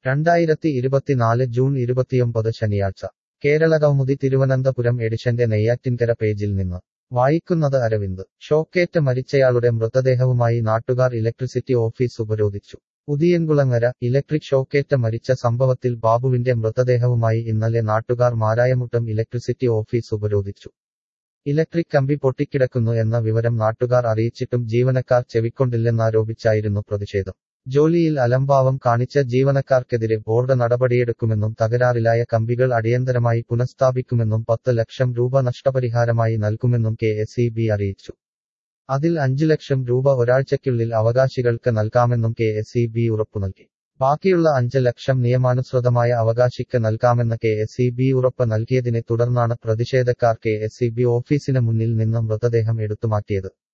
രണ്ടായിരത്തി ഇരുപത്തിനാല് ജൂൺ ഇരുപത്തിയൊമ്പത് ശനിയാഴ്ച കേരളകൗമുദി തിരുവനന്തപുരം എഡിഷന്റെ നെയ്യാറ്റിൻകര പേജിൽ നിന്ന് വായിക്കുന്നത് അരവിന്ദ് ഷോക്കേറ്റ് മരിച്ചയാളുടെ മൃതദേഹവുമായി നാട്ടുകാർ ഇലക്ട്രിസിറ്റി ഓഫീസ് ഉപരോധിച്ചു ഉദിയൻകുളങ്ങര ഇലക്ട്രിക് ഷോക്കേറ്റ് മരിച്ച സംഭവത്തിൽ ബാബുവിന്റെ മൃതദേഹവുമായി ഇന്നലെ നാട്ടുകാർ മാരായമുട്ടം ഇലക്ട്രിസിറ്റി ഓഫീസ് ഉപരോധിച്ചു ഇലക്ട്രിക് കമ്പി പൊട്ടിക്കിടക്കുന്നു എന്ന വിവരം നാട്ടുകാർ അറിയിച്ചിട്ടും ജീവനക്കാർ ചെവിക്കൊണ്ടില്ലെന്നാരോപിച്ചായിരുന്നു പ്രതിഷേധം ജോലിയിൽ അലംഭാവം കാണിച്ച ജീവനക്കാർക്കെതിരെ ബോർഡ് നടപടിയെടുക്കുമെന്നും തകരാറിലായ കമ്പികൾ അടിയന്തരമായി പുനഃസ്ഥാപിക്കുമെന്നും പത്ത് ലക്ഷം രൂപ നഷ്ടപരിഹാരമായി നൽകുമെന്നും കെ അറിയിച്ചു അതിൽ അഞ്ചു ലക്ഷം രൂപ ഒരാഴ്ചയ്ക്കുള്ളിൽ അവകാശികൾക്ക് നൽകാമെന്നും കെ എസ് ഇ ബി ഉറപ്പു നൽകി ബാക്കിയുള്ള അഞ്ച് ലക്ഷം നിയമാനുസൃതമായ അവകാശിക്ക് നൽകാമെന്ന് കെ എസ് ഇ ബി ഉറപ്പ് നൽകിയതിനെ തുടർന്നാണ് പ്രതിഷേധക്കാർ കെ എസ് ഇ ബി ഓഫീസിന് മുന്നിൽ നിന്ന് മൃതദേഹം എടുത്തുമാറ്റിയത്